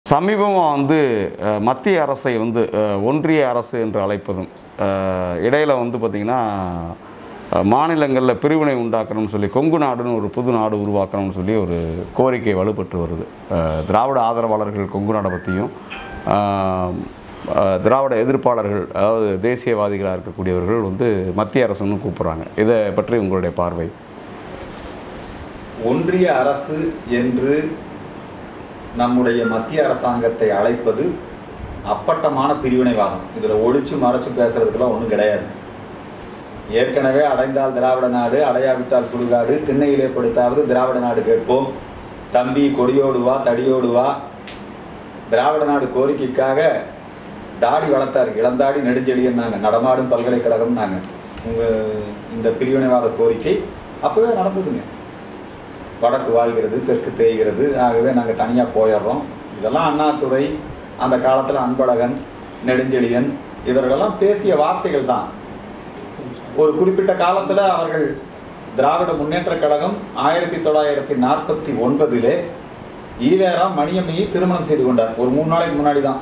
சமீபமாக வந்து அஹ், மத்திய அரசை வந்து அஹ், ஒன்றிய அரசு என்று அழைப்பதும் அஹ், இடையில வந்து பார்த்திங்கன்னா மாநிலங்களில் பிரிவினை உண்டாக்கணும்னு சொல்லி கொங்கு நாடுன்னு ஒரு புது நாடு உருவாக்கணும்னு சொல்லி ஒரு கோரிக்கை வலுப்பெற்று வருது அஹ், திராவிட ஆதரவாளர்கள் கொங்கு நாடை பற்றியும் அஹ், அஹ், திராவிட எதிர்ப்பாளர்கள் அதாவது தேசியவாதிகளாக இருக்கக்கூடியவர்கள் வந்து மத்திய அரசுன்னு கூப்பிட்றாங்க இதை பற்றி உங்களுடைய பார்வை ஒன்றிய அரசு என்று நம்முடைய மத்திய அரசாங்கத்தை அழைப்பது அப்பட்டமான பிரிவினைவாதம் இதில் ஒழிச்சு மறைச்சு பேசுறதுக்கெல்லாம் ஒன்றும் கிடையாது ஏற்கனவே அடைந்தால் திராவிட நாடு அடையாவிட்டால் சுடுகாடு திண்ணையிலே படுத்தாவது திராவிட நாடு கேட்போம் தம்பி கொடியோடு வா தடியோடு வா திராவிட நாடு கோரிக்கைக்காக தாடி வளர்த்தாரு இளந்தாடி நெடுஞ்செழியன் நாங்கள் நடமாடும் பல்கலைக்கழகம் நாங்கள் இந்த பிரிவினைவாத கோரிக்கை அப்போவே நடந்ததுங்க வடக்கு வாழ்கிறது தெற்கு தேய்கிறது ஆகவே நாங்கள் தனியாக போயிடுறோம் இதெல்லாம் அண்ணாதுரை அந்த காலத்தில் அன்பழகன் நெடுஞ்செழியன் இவர்களெல்லாம் பேசிய வார்த்தைகள் தான் ஒரு குறிப்பிட்ட காலத்தில் அவர்கள் திராவிட முன்னேற்றக் கழகம் ஆயிரத்தி தொள்ளாயிரத்தி நாற்பத்தி ஒன்பதிலே ஈவேரா மணியம்மையை திருமணம் செய்து கொண்டார் ஒரு மூணு நாளைக்கு முன்னாடி தான்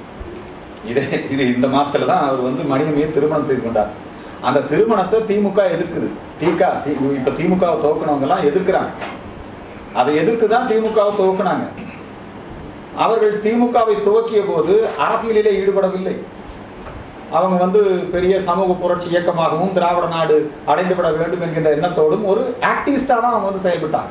இது இது இந்த மாசத்துல தான் அவர் வந்து மணியம்மையை திருமணம் செய்து கொண்டார் அந்த திருமணத்தை திமுக எதிர்க்குது திக தி இப்போ திமுகவை துவக்கினவங்கெல்லாம் எதிர்க்கிறாங்க அதை எதிர்த்து தான் திமுகவை துவக்கினாங்க அவர்கள் திமுகவை துவக்கிய போது அரசியலிலே ஈடுபடவில்லை அவங்க வந்து பெரிய சமூக புரட்சி இயக்கமாகவும் திராவிட நாடு அடைந்துவிட வேண்டும் என்கின்ற எண்ணத்தோடும் ஒரு ஆக்டிவிஸ்டாக தான் அவங்க வந்து செயல்பட்டாங்க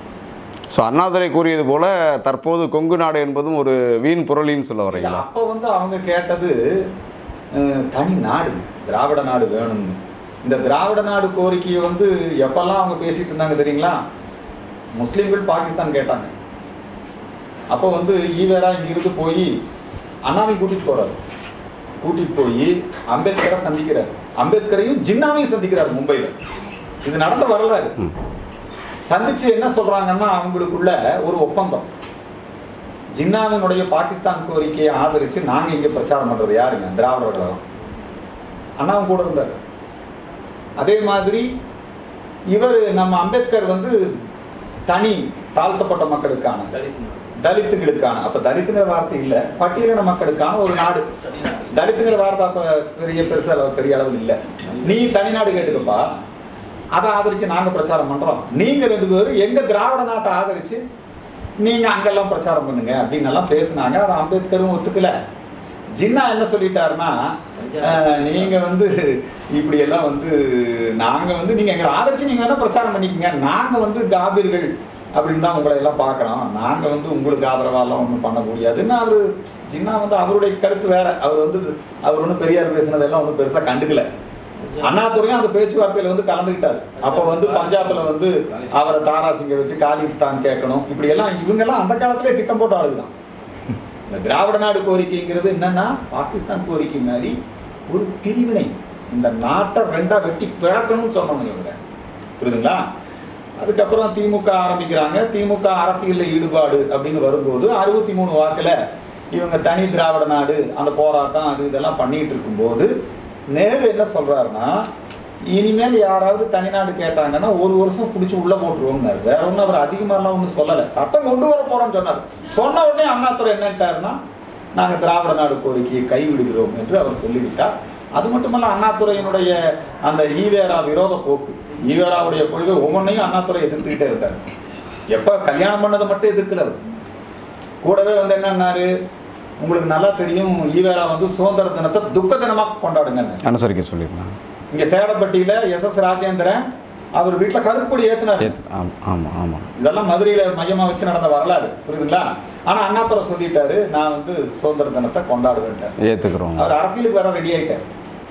ஸோ அண்ணாதுரை கூறியது போல தற்போது கொங்கு நாடு என்பதும் ஒரு வீண் புரளின்னு சொல்ல வரீங்களா அப்போ வந்து அவங்க கேட்டது அஹ், தனி நாடு திராவிட நாடு வேணும்னு இந்த திராவிட நாடு கோரிக்கையை வந்து எப்பெல்லாம் அவங்க பேசிட்டு இருந்தாங்க தெரியுங்களா முஸ்லீம்கள் பாகிஸ்தான் கேட்டாங்க அப்போ வந்து ஈவேரா இங்கிருந்து போய் அண்ணாவை கூட்டிட்டு போறாரு கூட்டிட்டு போய் அம்பேத்கரை சந்திக்கிறார் அம்பேத்கரையும் ஜின்னாவையும் சந்திக்கிறார் மும்பையில் இது நடந்த வரலாறு ம். சந்திச்சு என்ன சொல்றாங்கன்னா அவங்களுக்குள்ள ஒரு ஒப்பந்தம் ஜின்னாவினுடைய பாகிஸ்தான் கோரிக்கையை ஆதரிச்சு நாங்க இங்க பிரச்சாரம் பண்றது யாருங்க திராவிட கழகம் அண்ணாவும் கூட இருந்தார் அதே மாதிரி இவர் நம்ம அம்பேத்கர் வந்து தனி தாழ்த்தப்பட்ட மக்களுக்கான தலித்துகளுக்கான அப்ப தலித்துங்கிற வார்த்தை இல்ல பட்டியலின மக்களுக்கான ஒரு நாடு தலித்துங்கிற வார்த்தை அப்ப பெரிய பெருசா அளவு- பெரிய அளவில் இல்ல நீ தனிநாடு கேட்டுக்கப்பா அதை ஆதரிச்சு நாங்க பிரச்சாரம் பண்றோம் நீங்க ரெண்டு பேரும் எங்க திராவிட நாட்டை ஆதரிச்சு நீங்க அங்கெல்லாம் பிரச்சாரம் பண்ணுங்க அப்படின்னு எல்லாம் பேசுனாங்க அதை அம்பேத்கரும் ஒத்துக்கல ஜின்னா என்ன சொல்லிட்டாருன்னா அஹ், நீங்க வந்து இப்படி எல்லாம் வந்து நாங்க வந்து நீங்க எங்களை ஆதரிச்சு நீங்க வேணா பிரச்சாரம் பண்ணிக்கங்க நாங்க வந்து காபீர்கள் அப்படின்னு தான் உங்களை எல்லாம் பார்க்குறோம் நாங்க வந்து உங்களுக்கு ஆதரவாலாம் ஒன்றும் பண்ண முடியாதுன்னு அவரு ஜின்னா வந்து அவருடைய கருத்து வேற அவர் வந்து அவர் ஒன்றும் பெரியார் பேசுனதெல்லாம் ஒன்றும் பெருசா கண்டுக்கல அண்ணாதுரையும் அந்த பேச்சுவார்த்தையில வந்து கலந்துக்கிட்டாரு அப்ப வந்து பஞ்சாப்ல வந்து அவரை தாரா சிங்க வச்சு காலிஸ்தான் கேட்கணும் இப்படி எல்லாம் இவங்க எல்லாம் அந்த காலத்திலே திட்டம் போட்ட ஆளுதான் இந்த திராவிட நாடு கோரிக்கைங்கிறது என்னன்னா பாகிஸ்தான் கோரிக்கை மாதிரி ஒரு பிரிவினை இந்த நாட்டை ரெண்டா வெட்டி பிளக்கணும்னு சொன்னவங்க இவங்க புரியுதுங்களா அதுக்கப்புறம் திமுக ஆரம்பிக்கிறாங்க திமுக அரசியலில் ஈடுபாடு அப்படின்னு வரும்போது அறுபத்தி மூணு வாக்குல இவங்க தனி திராவிட நாடு அந்த போராட்டம் அது இதெல்லாம் பண்ணிட்டு இருக்கும்போது நேரு என்ன சொல்றாருன்னா இனிமேல் யாராவது தனிநாடு கேட்டாங்கன்னா ஒரு வருஷம் பிடிச்சி உள்ள போட்டுருவோம்னாரு வேற ஒன்றும் அவர் அதிகமாலாம் ஒன்றும் சொல்லலை சட்டம் கொண்டு வர போறோம்னு சொன்னார் சொன்ன உடனே அண்ணாதுரை என்னட்டாருன்னா நாங்க திராவிட நாடு கோரிக்கையை கைவிடுகிறோம் என்று அவர் சொல்லிவிட்டார் அது மட்டுமல்ல அண்ணாதுரையினுடைய அந்த ஈவேரா விரோத போக்கு ஈவேராவுடைய கொள்கை ஒவ்வொன்றையும் அண்ணாதுரை எதிர்த்துக்கிட்டே இருக்காரு எப்ப கல்யாணம் பண்ணதை மட்டும் எதிர்க்கல அவர். கூடவே வந்து என்னன்னாரு உங்களுக்கு நல்லா தெரியும் ஈவேரா வந்து சுதந்திர தினத்தை துக்க தினமா கொண்டாடுங்கன்னு அனுசரிக்க சொல்லியிருந்தாங்க இங்க சேடப்பட்டியில எஸ் எஸ் ராஜேந்திரன் அவர் வீட்டுல கருப்புடி ஏத்துனாரு ஏத்து ஆமாம் ஆமாம் ஆமாம் இதெல்லாம் மதுரையில மையமா வச்சு நடந்த வரலாறு புரியுதுங்களா ஆனா அண்ணாதுரை சொல்லிட்டாரு நான் வந்து சுதந்திர தினத்தை கொண்டாடுவேன்ட்டார் ஏற்றுக்கிறோம் அவர் அரசியலுக்கு வர ரெடி ஆயிட்டார்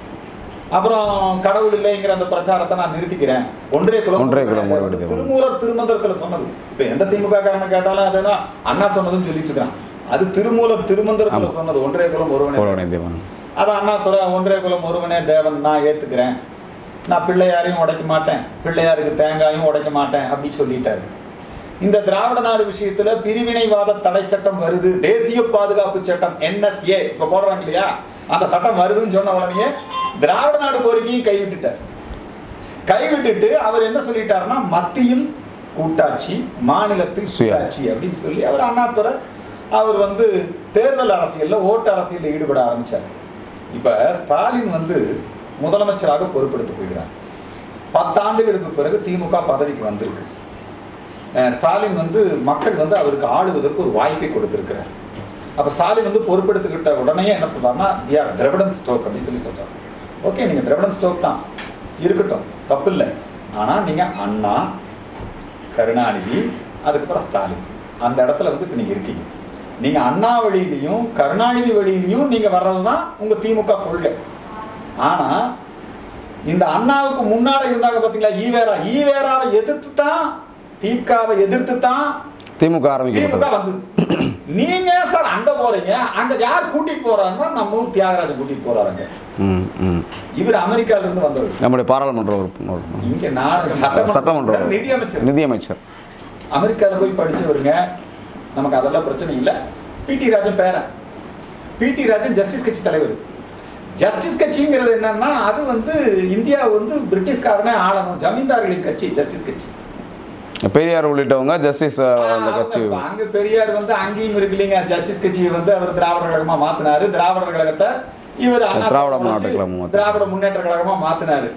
அப்புறம் கடவுள் இல்லைங்கிற அந்த பிரச்சாரத்தை நான் நிறுத்திக்கிறேன் ஒன்றே குலம் ஒன்றே குலம் ஒரு விடுதலை. திருமூலர் திருமந்திரத்துல சொன்னது இப்ப எந்த திமுக காரனை கேட்டாலும் அதுதான் அண்ணா சொன்னதுன்னு சொல்லிட்டு இருக்கிறான் அது திருமூலர் திருமந்திரத்துல ஆமா. சொன்னது ஒன்றே குலம் ஒருவனே ஒருவனே தேவன் அது அண்ணாதுரை ஒன்றே குலம் ஒருவனே தேவன் நான் ஏத்துக்கிறேன் நான் பிள்ளையாரையும் உடைக்க மாட்டேன் பிள்ளையாருக்கு தேங்காயும் உடைக்க மாட்டேன் அப்படி சொல்லிட்டாரு இந்த திராவிட நாடு விஷயத்துல பிரிவினைவாத தடை சட்டம் வருது தேசிய பாதுகாப்பு சட்டம் என்எஸ்ஏ இப்ப போடுறாங்க இல்லையா அந்த சட்டம் வருதுன்னு சொன்ன உடனே திராவிட நாடு கோரிக்கையும் கைவிட்டுட்டார் கைவிட்டுட்டு அவர் என்ன சொல்லிட்டாருன்னா மத்தியில் கூட்டாட்சி மாநிலத்தில் சுய- சுயாட்சி அப்படின்னு சொல்லி அவர் அண்ணாதுரை அவர் வந்து தேர்தல் அரசியல்ல ஓட்டு அரசியலில் ஈடுபட ஆரம்பிச்சார் இப்ப ஸ்டாலின் வந்து முதலமைச்சராக பொறுப்பெடுத்துக் கொள்கிறார் பத்தாண்டுகளுக்கு பிறகு திமுக பதவிக்கு வந்திருக்கு அஹ் ஸ்டாலின் வந்து மக்கள் வந்து அவருக்கு ஆளுவதற்கு ஒரு வாய்ப்பை கொடுத்திருக்கிறார் அப்ப ஸ்டாலின் வந்து பொறுப்பெடுத்துக்கிட்ட உடனே என்ன சொல்றாருன்னா யார் திராவிடன் ஸ்டோக் அப்படின்னு சொல்லி சொல்றாரு ஓகே நீங்க திராவிடன் ஸ்டோக் தான் இருக்கட்டும் தப்பு இல்லை ஆனா நீங்க அண்ணா கருணாநிதி அதுக்கப்புறம் ஸ்டாலின் அந்த இடத்துல வந்து இப்போ நீங்க இருக்கீங்க நீங்க அண்ணா வழியிலையும் கருணாநிதி வழியிலையும் நீங்க வர்றது தான் உங்க திமுக கொள்கை ஆனா இந்த அண்ணாவுக்கு முன்னால இருந்தாங்க பாத்தீங்களா ஈவேரா ஈவேராவை எதிர்த்து தான் திமுகவை எதிர்த்து தான் திமுக திமுக ஆரம்பிக்கப்பட்டது வந்தது நீங்க சார் அங்க போறீங்க அங்க யார் கூட்டிட்டு போறாங்கன்னா நம்ம ஊர் தியாகராஜன் கூட்டிட்டு போறாங்க ம் ம் இவர் அமெரிக்கால இருந்து வந்தவர் நம்முடைய பாராளுமன்ற உறுப்பினர் இங்க நான் சட்டமன்ற சட்டமன்ற நிதியமைச்சர் நிதியமைச்சர் அமெரிக்காவில் போய் படிச்சவருங்க நமக்கு அதெல்லாம் பிரச்சனை இல்லை பிடி ராஜன் பேரன் பிடி ராஜன் ஜஸ்டிஸ் கட்சி தலைவர் ஜஸ்டிஸ் கட்சிங்கிறது என்னன்னா அது வந்து இந்தியா வந்து பிரிட்டிஷ்காரனே ஆளணும் ஜமீன்தார்களின் கட்சி ஜஸ்டிஸ் கட்சி பெரியார் உள்ளிட்டவங்க ஜஸ்டிஸ் அந்த கட்சி அவங்க- அங்க பெரியார் வந்து அங்கேயும் இருக்கு இல்லைங்க ஜஸ்டிஸ் கட்சியை வந்து அவர் திராவிடர் கழகமா மாத்தினாரு திராவிடர் கழகத்தை இவர் அண்ணா திராவிட வச்சு முன்னேற்ற கழகமா மாத்தினாரு. திராவிட முன்னேற்ற கழகமா மாத்தினாரு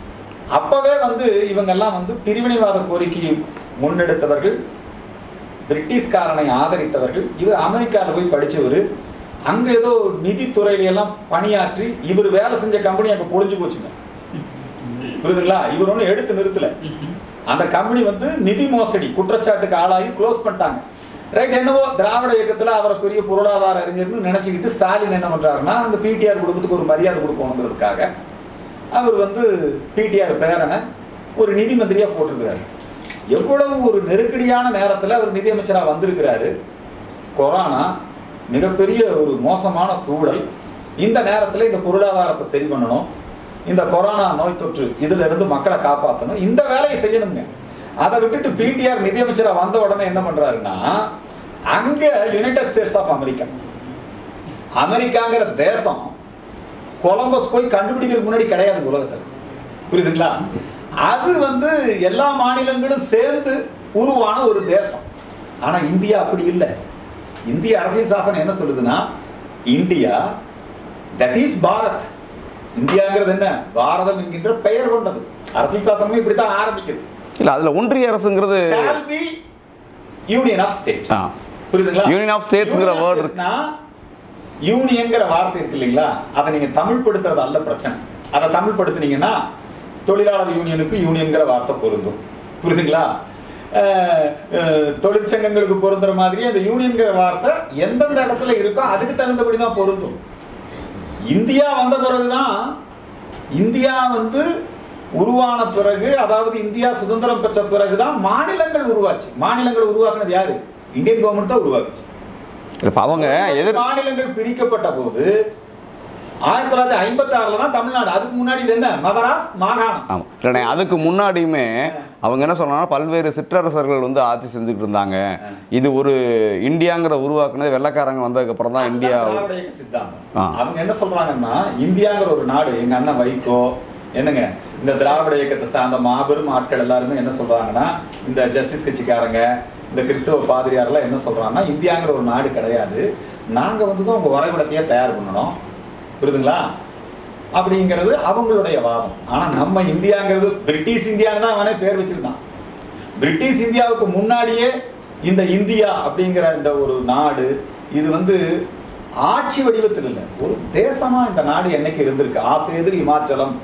அப்பவே வந்து இவங்க எல்லாம் வந்து பிரிவினைவாத கோரிக்கையை முன்னெடுத்தவர்கள் பிரிட்டிஷ்காரனை ஆதரித்தவர்கள் இவர் அமெரிக்காவில் போய் படிச்சவர் அங்க ஏதோ நிதித்துறையில எல்லாம் பணியாற்றி இவர் வேலை செஞ்ச கம்பெனி அங்க பொழிஞ்சு போச்சுங்க புரியுதுங்களா இவர் ஒன்றும் எடுத்து நிறுத்தல அந்த கம்பெனி வந்து நிதி மோசடி குற்றச்சாட்டுக்கு ஆளாகி க்ளோஸ் பண்ணிட்டாங்க ரைட் என்னவோ திராவிட இயக்கத்துல அவரை பெரிய பொருளாதார அறிஞர்னு நினைச்சுக்கிட்டு ஸ்டாலின் என்ன பண்றாருன்னா அந்த பிடிஆர் குடும்பத்துக்கு ஒரு மரியாதை கொடுக்கணுங்கிறதுக்காக அவர் வந்து பிடிஆர் பேரனை ஒரு நிதி மந்திரியா போட்டிருக்கிறாரு எவ்வளவு ஒரு நெருக்கடியான நேரத்துல அவர் நிதியமைச்சரா வந்திருக்கிறாரு கொரோனா மிகப்பெரிய ஒரு மோசமான சூழல் இந்த நேரத்துல இந்த பொருளாதாரத்தை சரி பண்ணணும் இந்த கொரோனா நோய் தொற்று இதுல இருந்து மக்களை காப்பாற்றணும் இந்த வேலையை செய்யணுங்க அதை விட்டுட்டு பிடிஆர் நிதியமைச்சரா வந்த உடனே என்ன பண்றாருன்னா அங்க யுனைடெட் ஸ்டேட்ஸ் ஆஃப் அமெரிக்கா அமெரிக்காங்கிற தேசம் கொலம்பஸ் போய் கண்டுபிடிக்கிறதுக்கு முன்னாடி கிடையாது உலகத்துல புரியுதுங்களா அது வந்து எல்லா மாநிலங்களும் சேர்ந்து உருவான ஒரு தேசம் ஆனா இந்தியா அப்படி இல்லை இந்திய அரசியல் சாசனம் என்ன சொல்லுதுன்னா இந்தியா தட் இஸ் பாரத் இந்தியாங்கிறது என்ன பாரதம் என்கின்ற பெயர் கொண்டது அரசியல் சாசனமும் இப்படித்தான் ஆரம்பிக்குது இல்ல அதுல ஒன்றிய அரசுங்கிறது shall be union of states ஆ. புரியுதுங்களா Union of Statesங்கிற Union of word இருக்கு. Statesனா, யூனியன்ங்கிற வார்த்தை இருக்கு இல்லைங்களா அதை நீங்க தமிழ் படுத்துறது அல்ல பிரச்சனை அதை தமிழ் படுத்துனீங்கன்னா தொழிலாளர் யூனியனுக்கு யூனியன்கிற வார்த்தை பொருந்தும் புரியுதுங்களா அஹ், அஹ், தொழிற்சங்கங்களுக்கு பொருந்துற மாதிரி அந்த யூனியன்கிற வார்த்தை எந்தெந்த இடத்துல இருக்கோ அதுக்கு தகுந்தபடி தான் பொருந்தும் இந்தியா வந்த பிறகுதான் இந்தியா வந்து உருவான பிறகு அதாவது இந்தியா சுதந்திரம் பெற்ற பிறகுதான் மாநிலங்கள் உருவாச்சு மாநிலங்கள் உருவாக்குனது யாரு இந்தியன் கவர்மெண்ட் தான் உருவாக்குச்சு இப்ப அவங்க எதிர் மாநிலங்கள் பிரிக்கப்பட்ட போது ஆயிரத்தி தொள்ளாயிரத்தி ஐம்பத்தி ஆறுல தான் தமிழ்நாடு அதுக்கு முன்னாடி இது என்ன மதராஸ் மாகாணம் ஆமா இல்லைண்ணே அதுக்கு முன்னாடியுமே அவங்க என்ன சொல்றாங்கன்னா பல்வேறு சிற்றரசர்கள் வந்து ஆட்சி செஞ்சுக்கிட்டு இருந்தாங்க இது ஒரு இந்தியாங்கிற உருவாக்குனது வெள்ளைக்காரங்க வந்ததுக்கு அப்புறம் தான் இந்தியா அதுதான் திராவிட இயக்க சித்தாந்தம் ஆ. அவங்க என்ன சொல்றாங்கன்னா இந்தியாங்கிற ஒரு நாடு எங்க அண்ணன் வைகோ என்னங்க இந்த திராவிட இயக்கத்தை சார்ந்த மாபெரும் ஆட்கள் எல்லாருமே என்ன சொல்றாங்கன்னா இந்த ஜஸ்டிஸ் கட்சிக்காரங்க இந்த கிறிஸ்தவ பாதிரியாரெல்லாம் என்ன சொல்றாங்கன்னா இந்தியாங்கிற ஒரு நாடு கிடையாது நாங்க வந்து தான் உங்க வரைபடத்தையே தயார் பண்ணணும் புரியுதுங்களா அப்படிங்கிறது அவங்களுடைய வாதம் ஆனா நம்ம இந்தியாங்கிறது பிரிட்டிஷ் இந்தியான்னு தான் அவனே பேர் வச்சிருக்கான் பிரிட்டிஷ் இந்தியாவுக்கு முன்னாடியே இந்த இந்தியா அப்படிங்கிற இந்த ஒரு நாடு இது வந்து ஆட்சி வடிவத்தில் இல்லை ஒரு தேசமா இந்த நாடு என்னைக்கு இருந்திருக்கு ஆசேது இமாச்சலம்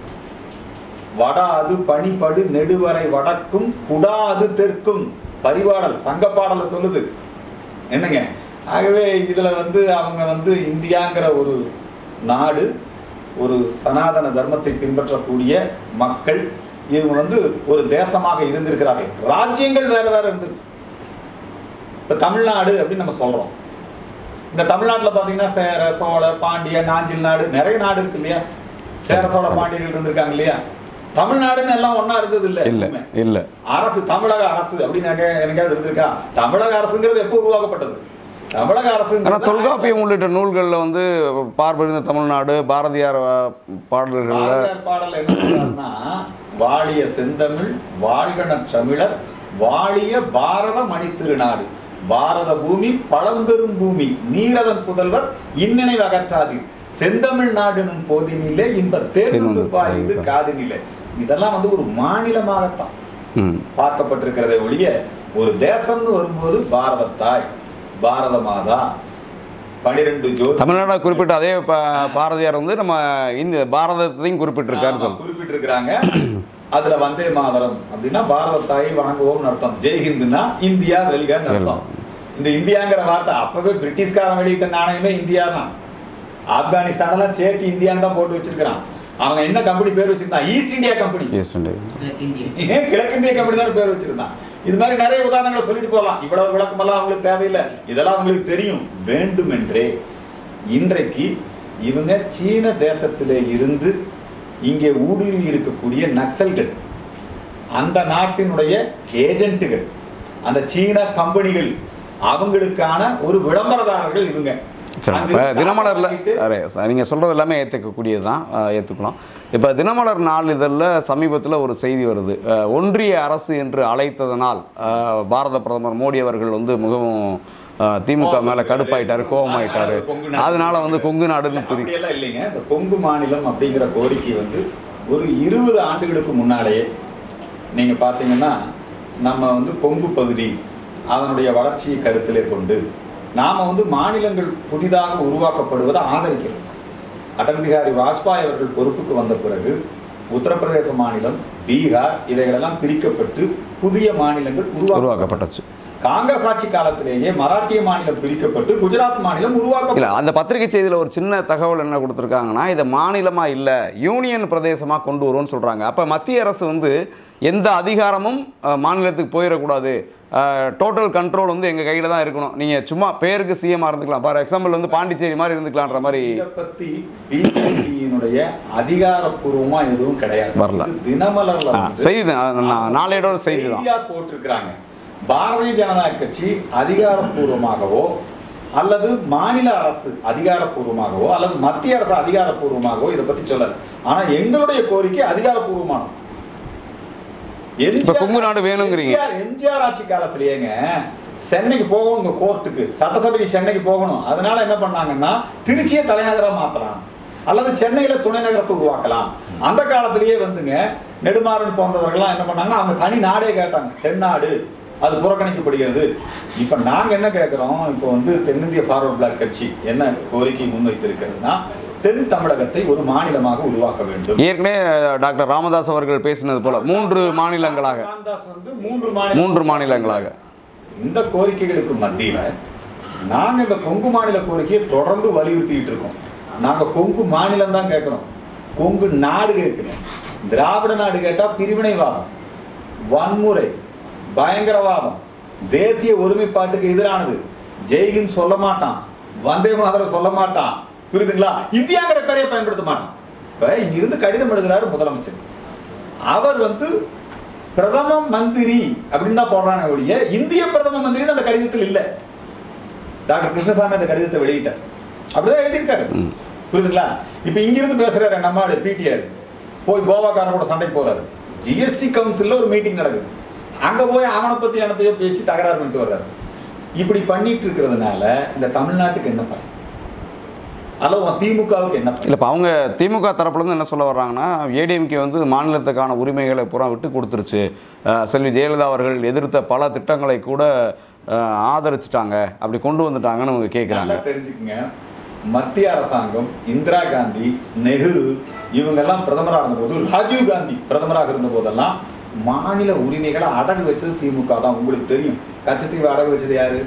வடாது பனிபடு நெடுவரை வடக்கும் குடாது தெற்கும் பரிபாடல் சங்க பாடல சொல்லுது என்னங்க ஆகவே இதுல வந்து அவங்க வந்து இந்தியாங்கிற ஒரு நாடு ஒரு சனாதன தர்மத்தை பின்பற்றக்கூடிய மக்கள் இவங்க வந்து ஒரு தேசமாக இருந்திருக்கிறார்கள் ராஜ்யங்கள் வேற வேற இருந்திருக்கு இப்ப தமிழ்நாடு அப்படின்னு நம்ம சொல்றோம் இந்த தமிழ்நாட்டுல பாத்தீங்கன்னா சேர சோழ பாண்டிய நாஞ்சில் நாடு நிறைய நாடு இருக்கு இல்லையா சேர சோழ பாண்டியர்கள் இருந்திருக்காங்க இல்லையா தமிழ்நாடுன்னு எல்லாம் ஒண்ணா இருந்தது இல்ல இல்ல எப்பவுமே. இல்ல அரசு தமிழக அரசு அப்படின்னு எங்க- எனக்காவது இருந்திருக்கா தமிழக அரசுங்கிறது எப்போ உருவாக்கப்பட்டது தமிழக அரசு ஆனா தொல்காப்பியம் உள்ளிட்ட நூல்கள்ல வந்து பார்ப்பறிந்த தமிழ்நாடு பாரதியார் அஹ், பாடல்கள்ல பாரதியார் பாடல் என்ன சொல்றாருன்னா வாழிய செந்தமிழ் வாழ்கன தமிழர் வாழிய பாரத மணித்திருநாடு பாரத பூமி பழம்பெரும் பூமி நீரதன் புதல்வர் இந்நினைவு அகற்றாது செந்தமிழ் நாடுனும் போதினிலே இன்ப தேர்ந்து பாயுது காதினிலே இதெல்லாம் வந்து ஒரு மாநிலமாகத்தான் ம் பார்க்கப்பட்டிருக்கிறதை ஒழிய ஒரு தேசம்னு வரும்போது பாரத தாய் பாரத மாதா பனிரெண்டு ஜோதி தமிழ்நாடு குறிப்பிட்ட அதே ப- பாரதியார் வந்து நம்ம இந்த பாரதத்தையும் குறிப்பிட்டிருக்காரு ஆமா, சொல்லு குறிப்பிட்டிருக்கிறாங்க அதுல வந்தே மாதரம் அப்படின்னா பாரத தாயை வணங்குவோம்னு அர்த்தம் ஜெய்ஹிந்துனா இந்தியா வெல்கன்னு அர்த்தம் இந்த இந்தியாங்கிற வார்த்தை அப்பவே பிரிட்டிஷ்காரன் வெளியிட்ட நாணயமே இந்தியா தான் ஆப்கானிஸ்தானெல்லாம் சேர்த்து இந்தியான்னு தான் போட்டு வச்சிருக்கிறான் அவங்க என்ன கம்பெனி பேர் வச்சிருந்தான் East India Company East India India ஏன் கிழக்கிந்திய கம்பெனி தான் பேர் வச்சிருந்தான் இது மாதிரி நிறைய உதாரணங்களை சொல்லிட்டு போகலாம் இவ்வளவு விளக்கமெல்லாம் அவங்களுக்கு தேவையில்லை இதெல்லாம் அவங்களுக்கு தெரியும் வேண்டுமென்றே இன்றைக்கு இவங்க சீன தேசத்திலே இருந்து இங்கே ஊடுருவி இருக்கக்கூடிய நக்சல்கள் அந்த நாட்டினுடைய ஏஜென்ட்டுகள் அந்த சீன கம்பெனிகள் அவங்களுக்கான ஒரு விளம்பரதாரர்கள் இவங்க சரி அங்க இப்போ இருந்து தினமலரில் காசை வாங்கிட்டு அரே நீங்கள் சொல்கிறது எல்லாமே ஏற்றுக்கக்கூடியது தான் ஏற்றுக்கலாம் இப்போ தினமலர் நாளிதழில் சமீபத்தில் ஒரு செய்தி வருது அஹ், ஒன்றிய அரசு என்று அழைத்ததனால் அஹ், பாரத பிரதமர் மோடி அவர்கள் வந்து மிகவும் அஹ், திமுக மேலே கடுப்பாயிட்டாரு கோபமாயிட்டாரு கொங்கு நாடு. அதனால வந்து கொங்கு நாடுன்னு பிரி அப்படியெல்லாம் இல்லைங்க இந்த கொங்கு மாநிலம் அப்படிங்கிற கோரிக்கை வந்து ஒரு இருபது ஆண்டுகளுக்கு முன்னாலேயே நீங்க பார்த்தீங்கன்னா நம்ம வந்து கொங்கு பகுதி அதனுடைய வளர்ச்சியை கருத்திலே கொண்டு நாம வந்து மாநிலங்கள் புதிதாக உருவாக்கப்படுவதை ஆதரிக்கிறோம் அடல் பிகாரி வாஜ்பாய் அவர்கள் பொறுப்புக்கு வந்த பிறகு உத்தரப்பிரதேச மாநிலம் பீகார் இவைகளெல்லாம் பிரிக்கப்பட்டு புதிய மாநிலங்கள் உருவாக்க உருவாக்கப்பட்டுச்சு காங்கிரஸ் ஆட்சி காலத்திலேயே மராட்டிய மாநிலம் பிரிக்கப்பட்டு குஜராத் மாநிலம் உருவாக்க இல்லை அந்த பத்திரிகை செய்தியில் ஒரு சின்ன தகவல் என்ன கொடுத்துருக்காங்கன்னா இதை மாநிலமாக இல்லை யூனியன் பிரதேசமாக கொண்டு வருவோம்னு சொல்கிறாங்க அப்போ மத்திய அரசு வந்து எந்த அதிகாரமும் அஹ், மாநிலத்துக்கு போயிடக்கூடாது டோட்டல் கண்ட்ரோல் வந்து எங்கள் கையில் தான் இருக்கணும் நீங்கள் சும்மா பேருக்கு சிஎம்மாக இருந்துக்கலாம் ஃபார் எக்ஸாம்பிள் வந்து பாண்டிச்சேரி மாதிரி இருந்துக்கலான்ற மாதிரி இதை பத்தி பிஜேபியினுடைய அதிகாரப்பூர்வமா எதுவும் கிடையாது வரல. இது தினமலர்ல ஆ, வந்து செய்தி தான். நான் நாளேடோட செய்தி தான் செய்தியா போட்டிருக்கிறாங்க பாரதிய ஜனதா கட்சி அதிகாரப்பூர்வமாகவோ அல்லது மாநில அரசு அதிகாரப்பூர்வமாகவோ அல்லது மத்திய அரசு அதிகாரப்பூர்வமாகவோ இதை பத்தி சொல்லல ஆனா எங்களுடைய கோரிக்கை அதிகாரப்பூர்வமானது இப்ப கொங்கு நாடு வேணுங்கிறீங்க. எம்ஜிஆர் எம்ஜிஆர் ஆட்சி காலத்திலேயேங்க சென்னைக்கு போகணும் உங்க கோர்ட்டுக்கு சட்டசபைக்கு சென்னைக்கு போகணும் அதனால என்ன பண்ணாங்கன்னா திருச்சியை தலைநகரா மாத்தலாம் அல்லது சென்னையில துணை நகரத்தை உருவாக்கலாம் அந்த காலத்திலேயே வந்துங்க நெடுமாறன் போன்றவர்கள்லாம் என்ன பண்ணாங்கன்னா அவங்க தனி நாடே கேட்டாங்க தென்னாடு அது புறக்கணிக்கப்படுகிறது இப்ப நாங்க என்ன கேட்கிறோம் இப்போ வந்து தென்னிந்திய ஃபார்வர்ட் பிளாக் கட்சி என்ன கோரிக்கை முன்வைத்திருக்கிறதுனா தென் தமிழகத்தை ஒரு மாநிலமாக உருவாக்க வேண்டும் ஏற்கனவே டாக்டர் ராமதாஸ் அவர்கள் பேசினது போல மூன்று மாநிலங்களாக ராமதாஸ் வந்து மூன்று மாநில மூன்று மாநிலங்களாக இந்த கோரிக்கைகளுக்கு மத்தியில நாங்க இந்த கொங்கு மாநில கோரிக்கையை தொடர்ந்து வலியுறுத்திட்டு இருக்கோம் நாங்க கொங்கு மாநிலம் தான் கேட்கிறோம் கொங்கு நாடு கேட்கிறோம் திராவிட நாடு கேட்டா பிரிவினைவாதம் வன்முறை பயங்கரவாதம் தேசிய ஒருமைப்பாட்டுக்கு எதிரானது ஜெய்ஹிந்த் சொல்ல மாட்டான் வந்தே மாதரம் சொல்ல மாட்டான் புரியுதுங்களா இந்தியாங்கிற பெயரை பயன்படுத்த மாட்டான் இப்ப இங்க இருந்து கடிதம் எழுதுறாரு முதலமைச்சர் அவர் வந்து பிரதம மந்திரி அப்படின்னு தான் போடுறானே ஒழிய இந்திய பிரதம மந்திரின்னு அந்த கடிதத்தில் இல்லை டாக்டர் கிருஷ்ணசாமி அந்த கடிதத்தை வெளியிட்டார் அப்படிதான் எழுதியிருக்காரு ம். புரியுதுங்களா இப்ப இங்கிருந்து பேசுறாரு நம்மாடு பிடிஆர் போய் கோவாக்காரன் கூட சண்டைக்கு போறாரு ஜிஎஸ்டி கவுன்சில்ல ஒரு மீட்டிங் நடக்குது அங்க போய் அவனை பத்தி என்னத்தையோ பேசி தகராறு பண்ணிட்டு வர்றாரு இப்படி பண்ணிட்டு இருக்கிறதுனால இந்த தமிழ்நாட்டுக்கு என்ன பயன் அல்லது உன் திமுகவுக்கு என்ன பயன் இல்லை இப்போ அவங்க திமுக தரப்புலேருந்து என்ன சொல்ல வர்றாங்கன்னா ஏடிஎம்கே வந்து மாநிலத்துக்கான உரிமைகளை பூரா விட்டு கொடுத்துருச்சு அஹ் செல்வி ஜெயலலிதா அவர்கள் எதிர்த்த பல திட்டங்களை கூட அஹ், ஆதரிச்சிட்டாங்க அப்படி கொண்டு வந்துட்டாங்கன்னு அவங்க கேட்குறாங்க நல்லா தெரிஞ்சுக்குங்க மத்திய அரசாங்கம் இந்திரா காந்தி நெஹ்ரு இவங்கெல்லாம் பிரதமராக இருந்தபோது ராஜீவ் காந்தி பிரதமராக இருந்த போதெல்லாம் மாநில உரிமைகளை அடகு வச்சது திமுக தான் உங்களுக்கு தெரியும் கச்சத்தீவு அடகு வச்சது யாரு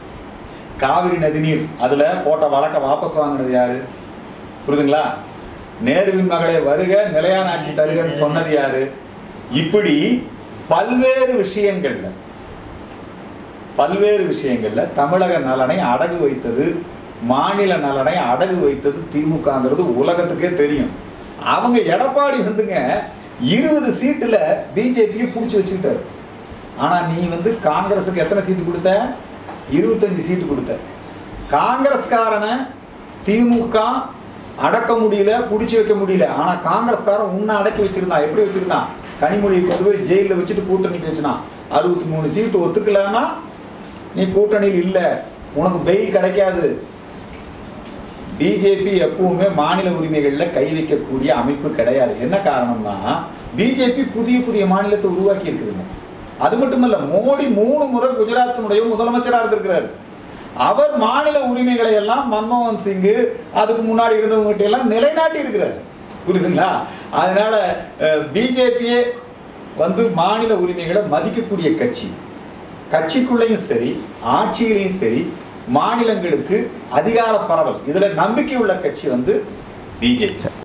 காவிரி நதிநீர் அதுல போட்ட வழக்க வாபஸ் வாங்கினது யாரு புரியுதுங்களா நேருவின் மகளே வருக நிலையான ஆட்சி தருகன்னு சொன்னது யாரு இப்படி பல்வேறு விஷயங்கள்ல பல்வேறு விஷயங்கள்ல தமிழக நலனை அடகு வைத்தது மாநில நலனை அடகு வைத்தது திமுகங்கிறது உலகத்துக்கே தெரியும் அவங்க எடப்பாடி வந்துங்க இருபது சீட்டுல பிஜேபியை பிடிச்சி வச்சுக்கிட்டாரு ஆனா நீ வந்து காங்கிரஸுக்கு எத்தனை சீட்டு கொடுத்த இருபத்தஞ்சு சீட்டு கொடுத்த காங்கிரஸ்காரனை திமுக அடக்க முடியல பிடிச்சி வைக்க முடியல ஆனா காங்கிரஸ்காரன் உன்னை அடக்கி வச்சிருந்தான் எப்படி வச்சிருந்தான் கனிமொழியை கொண்டு போய் ஜெயிலில் வச்சுட்டு கூட்டணி பேசினான் அறுபத்தி மூணு சீட்டு ஒத்துக்கலன்னா நீ கூட்டணியில் இல்லை உனக்கு பெயில் கிடைக்காது பிஜேபி எப்பவுமே மாநில உரிமைகளில் கை வைக்கக்கூடிய அமைப்பு கிடையாது என்ன காரணம்னா பிஜேபி புதிய புதிய மாநிலத்தை உருவாக்கி இருக்குதுங்க அது மட்டுமல்ல மோடி மூணு முறை குஜராத்தினுடைய முதலமைச்சராக இருந்திருக்கிறார் அவர் மாநில உரிமைகளை எல்லாம் மன்மோகன் சிங் அதுக்கு முன்னாடி இருந்தவங்ககிட்ட எல்லாம் நிலைநாட்டி இருக்கிறார் புரியுதுங்களா அதனால பிஜேபியே வந்து மாநில உரிமைகளை மதிக்கக்கூடிய கட்சி கட்சிக்குள்ளேயும் சரி ஆட்சியிலையும் சரி மாநிலங்களுக்கு அதிகார பரவல் இதுல நம்பிக்கை உள்ள கட்சி வந்து பிஜேபி